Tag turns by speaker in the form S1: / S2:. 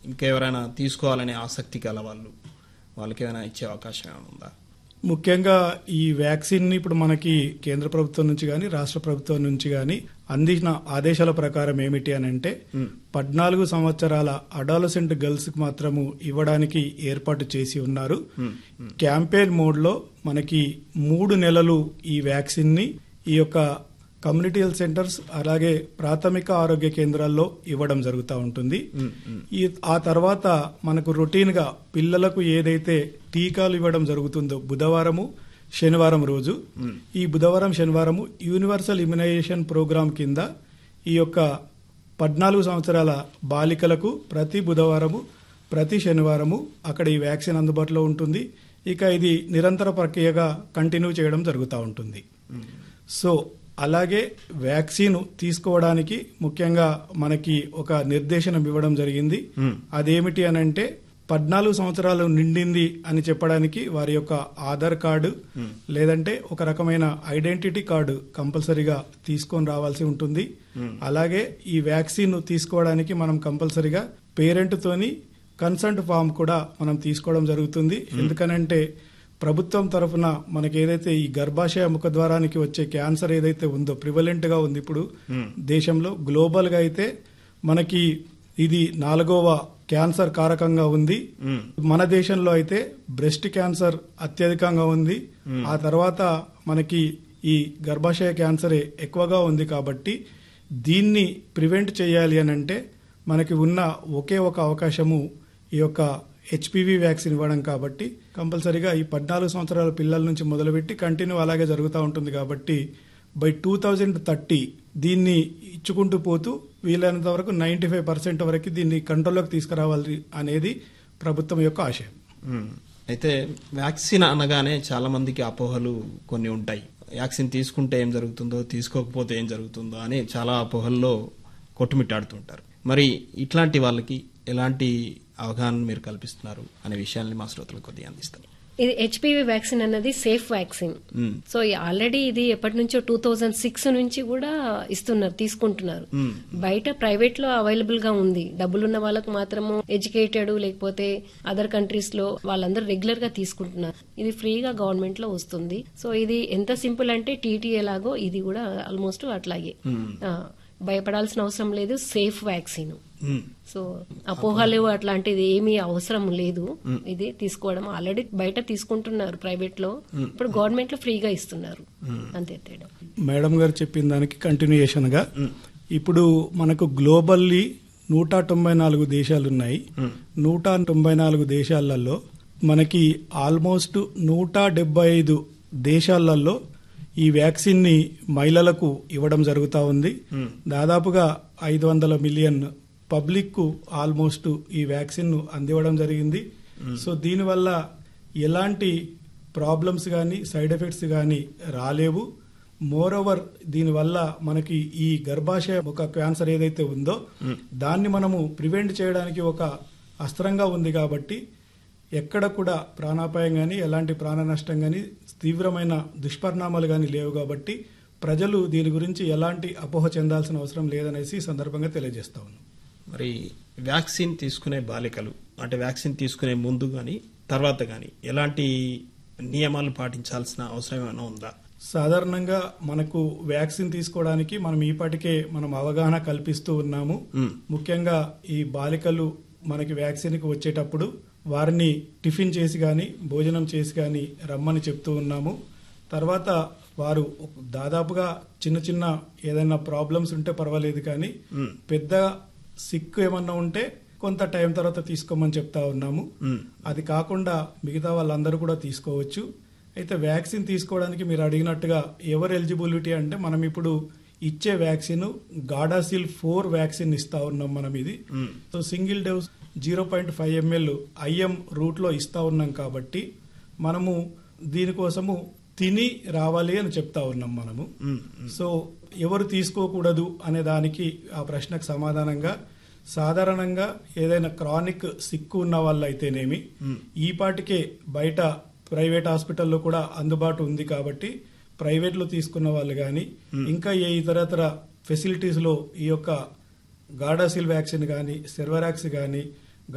S1: ఇంకెవరైనా తీసుకోవాలనే ఆసక్తి గల వాళ్ళు వాళ్ళకి ఏమైనా ఇచ్చే అవకాశం ఏమైనా ఉందా
S2: ముఖ్యంగా ఈ వ్యాక్సిన్ ని ఇప్పుడు మనకి కేంద్ర ప్రభుత్వం నుంచి కానీ రాష్ట్ర ప్రభుత్వం నుంచి కానీ అందించిన ఆదేశాల ప్రకారం ఏమిటి అని అంటే పద్నాలుగు సంవత్సరాల అడాలసెంట్ గర్ల్స్ కి మాత్రము ఇవ్వడానికి ఏర్పాటు చేసి ఉన్నారు క్యాంపెయిన్ మోడ్ లో మనకి మూడు నెలలు ఈ వ్యాక్సిన్ ని ఈ యొక్క కమ్యూనిటీ హెల్త్ సెంటర్స్ అలాగే ప్రాథమిక ఆరోగ్య కేంద్రాల్లో ఇవ్వడం జరుగుతూ ఉంటుంది ఈ ఆ తర్వాత మనకు రొటీన్ గా పిల్లలకు ఏదైతే టీకాలు ఇవ్వడం జరుగుతుందో బుధవారము శనివారం రోజు ఈ బుధవారం శనివారము యూనివర్సల్ ఇమ్యునైజేషన్ ప్రోగ్రాం కింద ఈ యొక్క పద్నాలుగు సంవత్సరాల బాలికలకు ప్రతి బుధవారము ప్రతి శనివారము అక్కడ ఈ వ్యాక్సిన్ అందుబాటులో ఉంటుంది ఇక ఇది నిరంతర ప్రక్రియగా కంటిన్యూ చేయడం జరుగుతూ ఉంటుంది సో అలాగే వ్యాక్సిన్ తీసుకోవడానికి ముఖ్యంగా మనకి ఒక నిర్దేశనం ఇవ్వడం జరిగింది అదేమిటి అని అంటే పద్నాలుగు సంవత్సరాలు నిండింది అని చెప్పడానికి వారి యొక్క ఆధార్ కార్డు లేదంటే ఒక రకమైన ఐడెంటిటీ కార్డు కంపల్సరీగా తీసుకొని రావాల్సి ఉంటుంది అలాగే ఈ వ్యాక్సిన్ తీసుకోవడానికి మనం కంపల్సరీగా పేరెంట్ తోని కన్సల్ట్ ఫామ్ కూడా మనం తీసుకోవడం జరుగుతుంది ఎందుకనంటే ప్రభుత్వం తరఫున మనకి ఏదైతే ఈ గర్భాశయ ముఖద్వారానికి వచ్చే క్యాన్సర్ ఏదైతే ఉందో ప్రివలెంట్ గా ఉంది ఇప్పుడు దేశంలో గ్లోబల్ గా అయితే మనకి ఇది నాలుగవ క్యాన్సర్ కారకంగా ఉంది మన దేశంలో అయితే బ్రెస్ట్ క్యాన్సర్ అత్యధికంగా ఉంది ఆ తర్వాత మనకి ఈ గర్భాశయ క్యాన్సరే ఎక్కువగా ఉంది కాబట్టి దీన్ని ప్రివెంట్ చేయాలి అని అంటే మనకి ఉన్న ఒకే ఒక అవకాశము ఈ యొక్క హెచ్పివి వ్యాక్సిన్ ఇవ్వడం కాబట్టి కంపల్సరీగా ఈ పద్నాలుగు సంవత్సరాల పిల్లల నుంచి మొదలుపెట్టి కంటిన్యూ అలాగే జరుగుతూ ఉంటుంది కాబట్టి బై టూ థౌజండ్ థర్టీ దీన్ని ఇచ్చుకుంటూ పోతూ వీలైనంత వరకు నైంటీ ఫైవ్ పర్సెంట్ వరకు దీన్ని కంట్రోల్లోకి తీసుకురావాలి అనేది ప్రభుత్వం యొక్క ఆశయం
S1: మ్మ్. అయితే వ్యాక్సిన్ అనగానే చాలా మందికి అపోహలు కొన్ని ఉంటాయి వ్యాక్సిన్ తీసుకుంటే ఏం జరుగుతుందో తీసుకోకపోతే ఏం జరుగుతుందో అని చాలా అపోహల్లో కొట్టుమిట్టాడుతుంటారు మరి ఇట్లాంటి వాళ్ళకి ఎలాంటి అవగాహన మీరు కల్పిస్తున్నారు అనే విషయాన్ని మా శ్రోతలకు కొద్దిగా అందిస్తారు
S3: ఇది హెచ్పివి వ్యాక్సిన్ అన్నది safe vaccine
S1: hmm.
S3: So already ఇది ఎప్పటి నుంచో టూ థౌజండ్ సిక్స్ నుంచి కూడా ఇస్తున్నారు తీసుకుంటున్నారు
S1: మ్మ్.
S3: బయట ప్రైవేట్ లో అవైలబుల్ గా ఉంది డబ్బులున్న వాళ్ళకు మాత్రము ఎడ్యుకేటెడ్ లేకపోతే అదర్ కంట్రీస్ లో వాళ్ళందరూ రెగ్యులర్ గా తీసుకుంటున్నారు ఇది ఫ్రీగా గవర్నమెంట్ లో వస్తుంది సో ఇది ఎంత సింపుల్ అంటే టీటీఏ లాగో ఇది కూడా ఆల్మోస్ట్ అట్లాగే ఆ, భయపడాల్సిన అవసరం లేదు సేఫ్ వ్యాక్సిన్
S1: మ్మ్.
S3: సో అపోహలు అట్లాంటిది ఏమీ అవసరం లేదు ఇది తీసుకోవడం ఆల్రెడీ బయట తీసుకుంటున్నారు ప్రైవేట్ లో ఇప్పుడు గవర్నమెంట్ లో ఫ్రీగా ఇస్తున్నారు అంతే తేడా
S2: మేడం గారు చెప్పిన దానికి కంటిన్యూయేషన్ గా ఇప్పుడు మనకు గ్లోబల్లీ నూట తొంభై నాలుగు దేశాలు ఉన్నాయి నూట తొంభై నాలుగు దేశాలలో మనకి ఆల్మోస్ట్ నూట డెబ్బై ఐదు దేశాలలో ఈ వ్యాక్సిన్ ని మహిళలకు ఇవ్వడం జరుగుతా ఉంది దాదాపుగా ఐదు వందల మిలియన్ పబ్లిక్ కు ఆల్మోస్ట్ ఈ వ్యాక్సిన్ ను అందివ్వడం జరిగింది సో దీనివల్ల ఎలాంటి ప్రాబ్లమ్స్ కానీ సైడ్ ఎఫెక్ట్స్ కానీ రాలేవు మోర్ ఓవర్ దీనివల్ల మనకి ఈ గర్భాశయ ఒక క్యాన్సర్ ఏదైతే ఉందో దాన్ని మనము ప్రివెంట్ చేయడానికి ఒక అస్త్రంగా ఉంది కాబట్టి ఎక్కడ కూడా ప్రాణాపాయం కానీ ఎలాంటి ప్రాణ నష్టం కానీ తీవ్రమైన దుష్పరిణామాలు కానీ లేవు కాబట్టి ప్రజలు దీని గురించి ఎలాంటి అపోహ చెందాల్సిన అవసరం లేదనేసి ఈ సందర్భంగా తెలియజేస్తా ఉన్నాం
S1: మరి వ్యాక్సిన్ తీసుకునే బాలికలు అంటే వ్యాక్సిన్ తీసుకునే ముందు కానీ తర్వాత కానీ ఎలాంటి నియమాలు పాటించాల్సిన అవసరం ఏమైనా ఉందా
S2: సాధారణంగా మనకు వ్యాక్సిన్ తీసుకోవడానికి మనం ఈపాటికే మనం అవగాహన కల్పిస్తూ ఉన్నాము
S1: మ్మ్.
S2: ముఖ్యంగా ఈ బాలికలు మనకి వ్యాక్సిన్ కి వచ్చేటప్పుడు వారిని టిఫిన్ చేసి గాని భోజనం చేసి గాని రమ్మని చెప్తూ ఉన్నాము తర్వాత వారు దాదాపుగా చిన్న చిన్న ఏదైనా ప్రాబ్లమ్స్ ఉంటే పర్వాలేదు కానీ
S1: మ్మ్.
S2: పెద్ద సిక్ ఏమన్నా ఉంటే కొంత టైం తర్వాత తీసుకోమని చెప్తా ఉన్నాము
S1: మ్మ్.
S2: అది కాకుండా మిగతా వాళ్ళందరూ కూడా తీసుకోవచ్చు అయితే వ్యాక్సిన్ తీసుకోవడానికి మీరు అడిగినట్టుగా ఎవరు ఎలిజిబిలిటీ అంటే మనం ఇప్పుడు ఇచ్చే వ్యాక్సిన్ గాడాసిల్ ఫోర్ వ్యాక్సిన్ ఇస్తా ఉన్నాం మనం ఇది
S1: hmm.
S2: So single dose zero point five ML IM route లో ఇస్తా ఉన్నాం కాబట్టి మనము దీనికోసము తిని రావాలి అని చెప్తా ఉన్నాం మనము
S1: మ్మ్.
S2: సో ఎవరు తీసుకోకూడదు అనే దానికి ఆ ప్రశ్నకు సమాధానంగా సాధారణంగా ఏదైనా క్రానిక్ సిక్కు ఉన్న వాళ్ళు అయితేనేమి ఈ పాటికే బయట ప్రైవేట్ హాస్పిటల్లో కూడా అందుబాటు ఉంది కాబట్టి ప్రైవేట్ లో తీసుకున్న వాళ్ళు కానీ ఇంకా ఏ ఇతరతర ఫెసిలిటీస్ లో ఈ యొక్క గాడాసిల్ వ్యాక్సిన్ కానీ సెర్వరాక్స్ కానీ